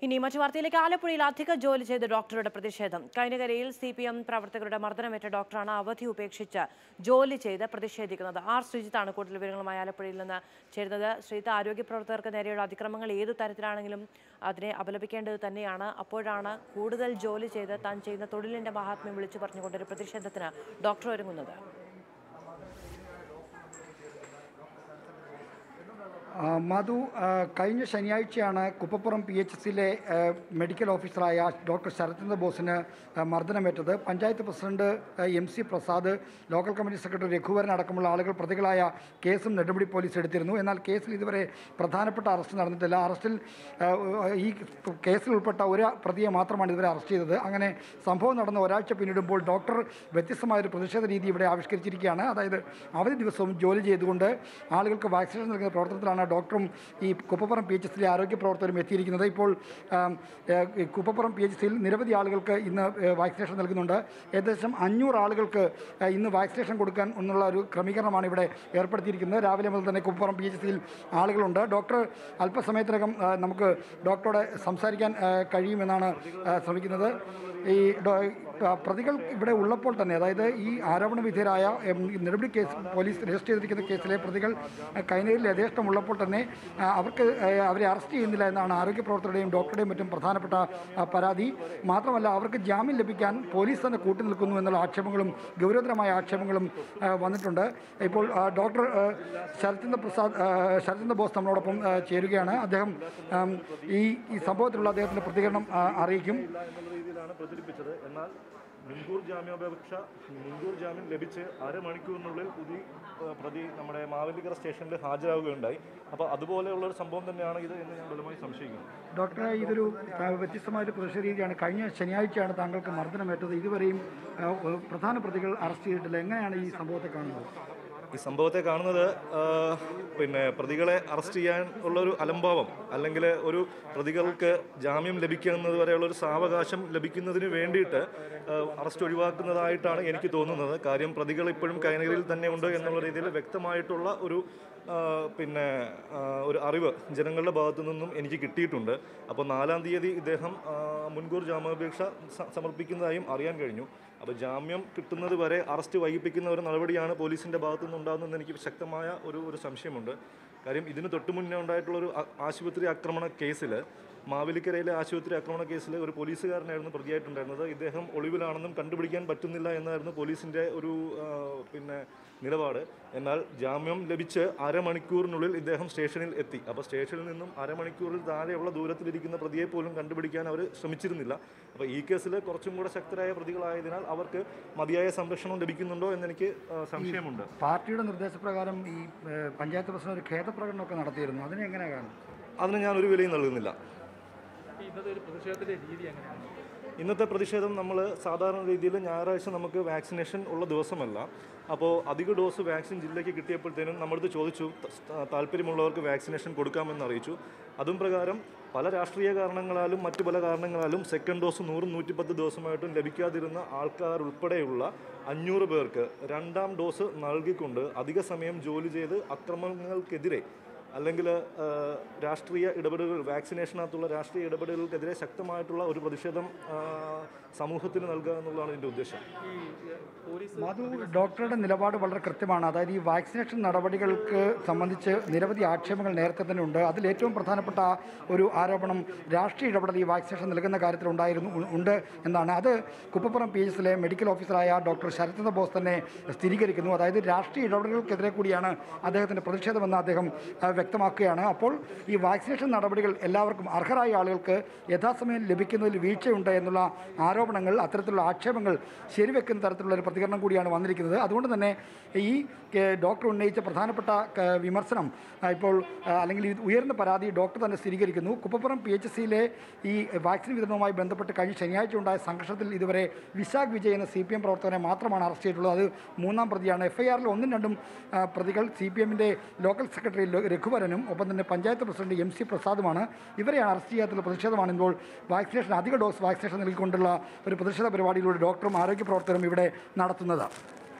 ഇനി മറ്റു വാർത്തയിലേക്ക് ആലപ്പുഴയിൽ അധിക ജോലി ചെയ്ത ഡോക്ടറുടെ പ്രതിഷേധം കൈനകരയിൽ സി പി എം പ്രവർത്തകരുടെ മർദ്ദനമേറ്റ ഡോക്ടറാണ് അവധി ഉപേക്ഷിച്ച് ജോലി ചെയ്ത് പ്രതിഷേധിക്കുന്നത് ആർ ശ്രീജിത്താണ് കൂടുതൽ വിവരങ്ങളുമായി ആലപ്പുഴയിൽ നിന്ന് ചേരുന്നത് ശ്രീജിത്ത് ആരോഗ്യ പ്രവർത്തകർക്ക് നേരെയുള്ള അതിക്രമങ്ങൾ ഏതു തരത്തിലാണെങ്കിലും അതിനെ അപലപിക്കേണ്ടത് തന്നെയാണ് അപ്പോഴാണ് കൂടുതൽ ജോലി ചെയ്ത് താൻ ചെയ്യുന്ന തൊഴിലിന്റെ മഹാത്മ്യം വിളിച്ചു പറഞ്ഞുകൊണ്ടൊരു പ്രതിഷേധത്തിന് ഡോക്ടർ ഒരുങ്ങുന്നത് ആ, മധു ആ, കഴിഞ്ഞ ശനിയാഴ്ചയാണ് കുപ്പപ്പുറം പി എച്ച് സിയിലെ മെഡിക്കൽ ഓഫീസറായ ഡോക്ടർ ശരത്ചന്ദ്ര ബോസിന് ആ, മർദ്ദനമേറ്റത് പഞ്ചായത്ത് പ്രസിഡന്റ് ആ, M C Prasad local committee secretary Raghuvaran അടക്കമുള്ള ആളുകൾ പ്രതികളായ കേസും നെടുമുടി പോലീസ് എടുത്തിരുന്നു എന്നാൽ കേസിൽ ഇതുവരെ പ്രധാനപ്പെട്ട അറസ്റ്റ് നടന്നിട്ടില്ല അറസ്റ്റിൽ ആ, ഈ കേസിൽ ഉൾപ്പെട്ട ഒരു പ്രതിയെ മാത്രമാണ് ഇതുവരെ അറസ്റ്റ് ചെയ്തത് അങ്ങനെ സംഭവം നടന്ന ഒരാഴ്ച പിന്നിടുമ്പോൾ ഡോക്ടർ വ്യത്യസ്തമായൊരു പ്രതിഷേധ രീതി ഇവിടെ ആവിഷ്കരിച്ചിരിക്കുകയാണ് അതായത് അവധി ദിവസവും ജോലി ചെയ്തുകൊണ്ട് ആളുകൾക്ക് വാക്സിനേഷൻ നൽകുന്ന പ്രവർത്തനത്തിലാണ് ഡോക്ടറും ഈ കുപ്പപ്പുറം പി എച്ച് സിയിലെ ആരോഗ്യ പ്രവർത്തകരും എത്തിയിരിക്കുന്നത് ഇപ്പോൾ ആം, ഏഹ്, ഈ കുപ്പപ്പുറം പി എച്ച് സിയിൽ നിരവധി ആളുകൾക്ക് ഇന്ന് ഏഹ്, വാക്സിനേഷൻ നൽകുന്നുണ്ട് ഏകദേശം അഞ്ഞൂറ് ആളുകൾക്ക് ഏഹ്, ഇന്ന് വാക്സിനേഷൻ കൊടുക്കാൻ എന്നുള്ള ഒരു ക്രമീകരണമാണ് ഇവിടെ ഏർപ്പെടുത്തിയിരിക്കുന്നത് രാവിലെ മുതൽ തന്നെ കുപ്പപ്പുറം പി എച്ച് സിയിൽ ആളുകളുണ്ട് ഡോക്ടർ അല്പസമയത്തിനകം ആ, നമുക്ക് ഡോക്ടറോട് സംസാരിക്കാൻ ആ, കഴിയുമെന്നാണ് ആ, ശ്രമിക്കുന്നത് ഈ ഡോ- ആ, പ്രതികൾ ഇവിടെ ഉള്ളപ്പോൾ തന്നെ അതായത് ഈ ആരോപണ വിധേയരായ എം, ഈ നെടുമുടി കേസ് പോലീസ് രജിസ്റ്റർ ചെയ്തിരിക്കുന്ന കേസിലെ പ്രതികൾ ആ, കൈനയിൽ യഥേഷ്ടം ഉള്ളപ്പോൾ തന്നെ ആ, അവർക്ക് ആ, അവരെ അറസ്റ്റ് ചെയ്യുന്നില്ല എന്നാണ് ആരോഗ്യ പ്രവർത്തകരുടെയും ഡോക്ടറുടെയും മറ്റും പ്രധാനപ്പെട്ട ആ, പരാതി മാത്രമല്ല അവർക്ക് ജാമ്യം ലഭിക്കാൻ പോലീസ് തന്നെ കൂട്ടി നിൽക്കുന്നു എന്നുള്ള ആക്ഷേപങ്ങളും ഗൗരവതരമായ ആക്ഷേപങ്ങളും ആ, വന്നിട്ടുണ്ട് ഇപ്പോൾ ആ, ഡോക്ടർ ആ, ശരത്ചന്ദ്ര പ്രസാദ് ആ, ശരത്ചന്ദ്ര ബോസ് നമ്മളോടൊപ്പം ആ, ചേരുകയാണ് അദ്ദേഹം ആം, ഈ ഈ സംഭവത്തിലുള്ള അദ്ദേഹത്തിൻ്റെ പ്രതികരണം ആ, അറിയിക്കും ഇല്ല എന്നുള്ള രീതിയിലാണ് പ്രചരിപ്പിച്ചത് എന്നാൽ മുൻകൂർ ജാമ്യാപേക്ഷ മുൻകൂർ ജാമ്യം ലഭിച്ച് അരമണിക്കൂറിനുള്ളിൽ പുതിയ ഏഹ്, പ്രതി നമ്മുടെ മാവേലിക്കര സ്റ്റേഷനിൽ ഹാജരാകുകയുണ്ടായി അപ്പോൾ അതുപോലെയുള്ള ഒരു സംഭവം തന്നെയാണ് ഇത് എന്ന് ഞാൻ ബലമായി സംശയിക്കുന്നു ഡോക്ടറെ ഇതൊരു ആ, വ്യത്യസ്തമായൊരു പ്രതിഷേധ രീതിയാണ് കഴിഞ്ഞ ശനിയാഴ്ചയാണ് താങ്കൾക്ക് മർദ്ദനമേറ്റത് ഇതുവരെയും ആ, ഒ- പ്രധാന പ്രതികൾ അറസ്റ്റ് ചെയ്തിട്ടില്ല എങ്ങനെയാണ് ഈ സംഭവത്തെ കാണുന്നത് ഈ സംഭവത്തെ കാണുന്നത് ആഹ്, പിന്നെ പ്രതികളെ അറസ്റ്റ് ചെയ്യാൻ ഉള്ളൊരു അലംഭാവം അല്ലെങ്കിൽ ഒരു പ്രതികൾക്ക് ജാമ്യം ലഭിക്കുന്നത് വരെയുള്ള ഒരു സാവകാശം ലഭിക്കുന്നതിന് വേണ്ടിയിട്ട് ആഹ്, അറസ്റ്റ് ഒഴിവാക്കുന്നതായിട്ടാണ് എനിക്ക് തോന്നുന്നത് കാര്യം പ്രതികൾ ഇപ്പോഴും കൈനകരിൽ തന്നെ ഉണ്ട് എന്നുള്ള രീതിയിൽ വ്യക്തമായിട്ടുള്ള ഒരു ആഹ്, പിന്നെ ആഹ്, ഒരു അറിവ് ജനങ്ങളുടെ ഭാഗത്തു നിന്നും എനിക്ക് കിട്ടിയിട്ടുണ്ട് അപ്പോൾ നാലാം തീയതി ഇദ്ദേഹം ആഹ്, മുൻകൂർ ജാമ്യാപേക്ഷ സ- സമർപ്പിക്കുന്നതായും അറിയാൻ കഴിഞ്ഞു അപ്പോൾ ജാമ്യം കിട്ടുന്നത് വരെ അറസ്റ്റ് വൈകിപ്പിക്കുന്ന ഒരു നടപടിയാണ് പോലീസിൻ്റെ ഭാഗത്തു നിന്നുണ്ടാകുന്നതെന്ന് എനിക്ക് ശക്തമായ ഒരു ഒരു സംശയമുണ്ട് കാര്യം ഇതിന് തൊട്ടു മുന്നേ ഉണ്ടായിട്ടുള്ള ഒരു ആ- ആശുപത്രി ആക്രമണ കേസിൽ മാവേലിക്കരയിലെ ആശുപത്രി ആക്രമണ കേസിൽ ഒരു പോലീസുകാരനായിരുന്നു പ്രതിയായിട്ടുണ്ടായിരുന്നത് ഇദ്ദേഹം ഒളിവിലാണെന്നും കണ്ടുപിടിക്കാൻ പറ്റുന്നില്ല എന്നായിരുന്നു പോലീസിൻ്റെ ഒരു ആ, പിന്നെ നിലപാട് എന്നാൽ ജാമ്യം ലഭിച്ച് അരമണിക്കൂറിനുള്ളിൽ ഇദ്ദേഹം സ്റ്റേഷനിൽ എത്തി അപ്പോൾ സ്റ്റേഷനിൽ നിന്നും അരമണിക്കൂറിൽ താഴെയുള്ള ദൂരത്തിലിരിക്കുന്ന പ്രതിയെ പോലും കണ്ടുപിടിക്കാൻ അവർ ശ്രമിച്ചിരുന്നില്ല അപ്പോൾ ഈ കേസിൽ കുറച്ചും കൂടെ ശക്തരായ പ്രതികളായതിനാൽ അവർക്ക് മതിയായ സംരക്ഷണം ലഭിക്കുന്നുണ്ടോ എന്നെനിക്ക് ആ, സംശയമുണ്ട് പാർട്ടിയുടെ നിർദ്ദേശപ്രകാരം ഈ ഏ, പഞ്ചായത്ത് പ്രസിഡന്റ് ഒരു ഖേദപ്രകടനമൊക്കെ നടത്തിയിരുന്നു അതിനെ എങ്ങനെയാണ് കാണുന്നത് അതിന് ഞാൻ ഒരു വിലയും നൽകുന്നില്ല ഇന്നത്തെ ഒരു പ്രതിഷേധത്തിന്റെ രീതി എങ്ങനെയാണ് ഇന്നത്തെ പ്രതിഷേധം നമ്മൾ സാധാരണ രീതിയിൽ ഞായറാഴ്ച നമുക്ക് വാക്സിനേഷൻ ഉള്ള ദിവസമല്ല അപ്പോൾ അധിക ഡോസ് വാക്സിൻ ജില്ലയ്ക്ക് കിട്ടിയപ്പോഴത്തേനും നമ്മളത് ചോദിച്ചു ത- താല്പര്യമുള്ളവർക്ക് വാക്സിനേഷൻ കൊടുക്കാമെന്ന് അറിയിച്ചു അതും പ്രകാരം പല രാഷ്ട്രീയ കാരണങ്ങളാലും മറ്റു പല കാരണങ്ങളാലും സെക്കൻഡ് ഡോസ് നൂറും നൂറ്റിപ്പത്ത് ദിവസമായിട്ടും ലഭിക്കാതിരുന്ന ആൾക്കാരുൾപ്പെടെയുള്ള അഞ്ഞൂറ് പേർക്ക് രണ്ടാം ഡോസ് നൽകിക്കൊണ്ട് അധിക സമയം ജോലി ചെയ്ത് അക്രമങ്ങൾക്കെതിരെ അല്ലെങ്കിൽ രാഷ്ട്രീയ ഇടപെടലുകൾ വാക്സിനേഷനകത്തുള്ള രാഷ്ട്രീയ ഇടപെടലുകൾക്കെതിരെ ശക്തമായിട്ടുള്ള ഒരു പ്രതിഷേധം ആ, സമൂഹത്തിന് നൽകുക എന്നുള്ളതാണ് ഇതിൻ്റെ ഉദ്ദേശം ഈ ഏഹ്, പോലീസ് മധു ഡോക്ടറുടെ നിലപാട് വളരെ കൃത്യമാണ് അതായത് ഈ വാക്സിനേഷൻ നടപടികൾക്ക് സംബന്ധിച്ച് നിരവധി ആക്ഷേപങ്ങൾ നേരത്തെ തന്നെ ഉണ്ട് അതിൽ ഏറ്റവും പ്രധാനപ്പെട്ട ഒരു ആരോപണം രാഷ്ട്രീയ ഇടപെടൽ ഈ വാക്സിനേഷൻ നൽകുന്ന കാര്യത്തിൽ ഉണ്ടായിരുന്നു ഉ- ഉണ്ട് എന്നാണ് അത് കുപ്പപ്പുറം പി എസിലെ മെഡിക്കൽ ഓഫീസറായ ഡോക്ടർ ശരത്ചന്ദ്ര ബോസ് തന്നെ സ്ഥിരീകരിക്കുന്നു അതായത് രാഷ്ട്രീയ ഇടപെടലുകൾക്കെതിരെ കൂടിയാണ് അദ്ദേഹത്തിൻ്റെ പ്രതിഷേധമെന്ന് അദ്ദേഹം ആ, വ്യക്തമാക്കുകയാണ് അപ്പോൾ ഈ വാക്സിനേഷൻ നടപടികൾ എല്ലാവർക്കും അർഹരായ ആളുകൾക്ക് യഥാസമയം ലഭിക്കുന്നതിൽ വീഴ്ചയുണ്ട് എന്നുള്ള ആരോപണങ്ങൾ അത്തരത്തിലുള്ള ആക്ഷേപങ്ങൾ ശരിവെക്കുന്ന തരത്തിലുള്ള ഒരു പ്രതികരണം കൂടിയാണ് വന്നിരിക്കുന്നത് അതുകൊണ്ട് തന്നെ ഈ കെ- ഡോക്ടർ ഉന്നയിച്ച പ്രധാനപ്പെട്ട ക- വിമർശനം ആ, ഇപ്പോൾ ആ, അല്ലെങ്കിൽ ഈ ഉയർന്ന പരാതി ഡോക്ടർ തന്നെ സ്ഥിരീകരിക്കുന്നു കുപ്പപ്പുറം പി എച്ച് സിയിലെ ഈ വാക്സിൻ വിതരണവുമായി ബന്ധപ്പെട്ട് കഴിഞ്ഞ ശനിയാഴ്ച ഉണ്ടായ സംഘർഷത്തിൽ ഇതുവരെ വിശാഖ് വിജയ് എന്ന സി പി എം പ്രവർത്തകനെ മാത്രമാണ് അറസ്റ്റ് ചെയ്തിട്ടുള്ളത് അത് മൂന്നാം പ്രതിയാണ് എഫ് ഐ ആറിൽ ഒന്നും രണ്ടും ആ, പ്രതികൾ സി പി എമ്മിൻ്റെ ലോക്കൽ സെക്രട്ടറി ല- രഘുവരനും ഒപ്പം തന്നെ പഞ്ചായത്ത് പ്രസിഡന്റ് എം സി പ്രസാദുമാണ് ഇവരെയാണ് അറസ്റ്റ് ചെയ്യാത്തുള്ള പ്രതിഷേധമാണ് ഇപ്പോൾ വാക്സിനേഷൻ അധിക ഡോസ് വാക്സിനേഷൻ നൽകിക്കൊണ്ടുള്ള ഒരു പ്രതിഷേധ പരിപാടിയിലൂടെ ഡോക്ടറും ആരോഗ്യ പ്രവർത്തകരും ഇവിടെ നടത്തുന്നത്